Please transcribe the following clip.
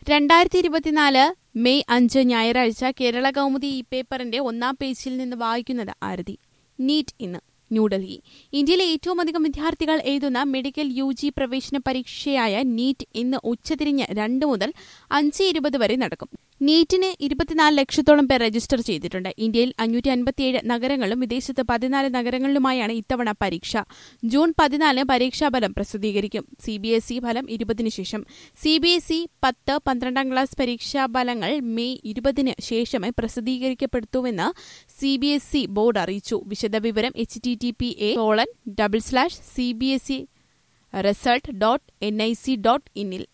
രണ്ടായിരത്തി ഇരുപത്തിനാല് മെയ് അഞ്ച് ഞായറാഴ്ച കേരള കൗമുദി ഈ പേപ്പറിന്റെ ഒന്നാം പേജിൽ നിന്ന് വായിക്കുന്നത് ആരതി നീറ്റ് ഇന്ന് ന്യൂഡൽഹി ഇന്ത്യയിലെ ഏറ്റവും അധികം വിദ്യാർത്ഥികൾ എഴുതുന്ന മെഡിക്കൽ യു ജി പ്രവേശന പരീക്ഷയായ നീറ്റ് ഇന്ന് ഉച്ചതിരിഞ്ഞ് രണ്ട് മുതൽ അഞ്ച് ഇരുപത് വരെ നടക്കും നീറ്റിന് ഇരുപത്തിനാല് ലക്ഷത്തോളം പേർ രജിസ്റ്റർ ചെയ്തിട്ടുണ്ട് ഇന്ത്യയിൽ അഞ്ഞൂറ്റി അൻപത്തിയേഴ് നഗരങ്ങളും വിദേശത്ത് പതിനാല് നഗരങ്ങളിലുമായാണ് ഇത്തവണ പരീക്ഷ ജൂൺ പതിനാലിന് പരീക്ഷാഫലം പ്രസിദ്ധീകരിക്കും സി ബി എസ് ഇ ഫലം ഇരുപതിനു ശേഷം സി ബി എസ് ഇ പത്ത് പന്ത്രണ്ടാം ക്ലാസ് പരീക്ഷാഫലങ്ങൾ മെയ് ഇരുപതിന് ശേഷമേ പ്രസിദ്ധീകരിക്കപ്പെടുത്തൂവെന്ന് C B S E board അറിയിച്ചു വിശദവിവരം H T T P A colon double slash C B S E result dot N I C dot ഇന്നിൽ